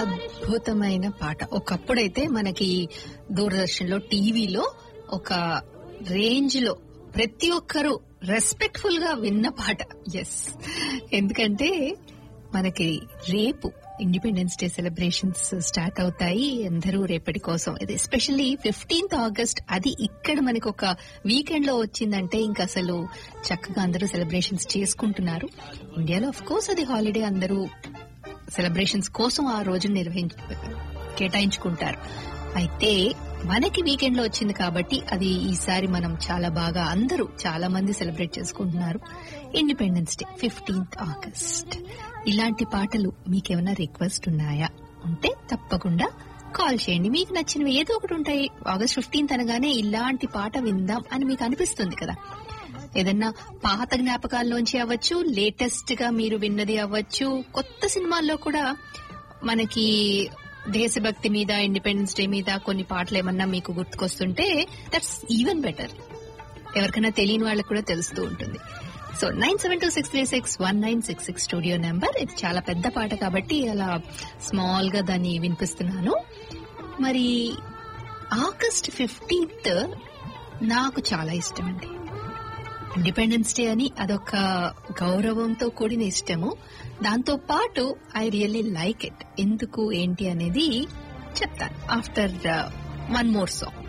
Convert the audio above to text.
అద్భుతమైన పాట ఒకప్పుడైతే మనకి దూరదర్శన్ లో టీవీలో ఒక రేంజ్ లో ప్రతి ఒక్కరూ రెస్పెక్ట్ఫుల్ గా విన్న పాట ఎస్ ఎందుకంటే మనకి రేపు ఇండిపెండెన్స్ డే సెలబ్రేషన్స్ స్టార్ట్ అవుతాయి అందరూ రేపటి కోసం ఇది ఎస్పెషల్లీ ఫిఫ్టీన్త్ ఆగస్ట్ అది ఇక్కడ మనకి ఒక వీకెండ్ లో వచ్చిందంటే ఇంకా అసలు చక్కగా అందరూ సెలబ్రేషన్స్ చేసుకుంటున్నారు ఇండియాలో అఫ్ కోర్స్ అది హాలిడే అందరూ సెలబ్రేషన్స్ కోసం ఆ రోజు నిర్వహించ కేటాయించుకుంటారు అయితే మనకి వీకెండ్ లో వచ్చింది కాబట్టి అది ఈసారి మనం చాలా బాగా అందరూ చాలా మంది సెలబ్రేట్ చేసుకుంటున్నారు ఇండిపెండెన్స్ డే ఫిఫ్టీన్త్ ఆగస్ట్ ఇలాంటి పాటలు మీకేమైనా రిక్వెస్ట్ ఉన్నాయా ఉంటే తప్పకుండా కాల్ చేయండి మీకు నచ్చినవి ఏదో ఒకటి ఉంటాయి ఆగస్ట్ ఫిఫ్టీన్త్ అనగానే ఇలాంటి పాట విందాం అని మీకు అనిపిస్తుంది కదా ఏదన్నా పాత జ్ఞాపకాల్లోంచి అవ్వచ్చు లేటెస్ట్ గా మీరు విన్నది అవ్వచ్చు కొత్త సినిమాల్లో కూడా మనకి దేశభక్తి మీద ఇండిపెండెన్స్ డే మీద కొన్ని పాటలు ఏమన్నా మీకు గుర్తుకొస్తుంటే దట్స్ ఈవెన్ బెటర్ ఎవరికైనా తెలియని వాళ్ళకి కూడా తెలుస్తూ ఉంటుంది so nine seven two six three six one nine six six studio number ఇది చాలా పెద్ద పాట కాబట్టి అలా స్మాల్ గా దాన్ని వినిపిస్తున్నాను మరి ఆగస్ట్ ఫిఫ్టీన్త్ నాకు చాలా ఇష్టం అండి ఇండిపెండెన్స్ డే అని అదొక గౌరవంతో కూడిన ఇష్టము దాంతో పాటు ఐ రియల్లీ లైక్ ఇట్ ఎందుకు ఏంటి అనేది చెప్తాను ఆఫ్టర్ వన్ మోర్ సాంగ్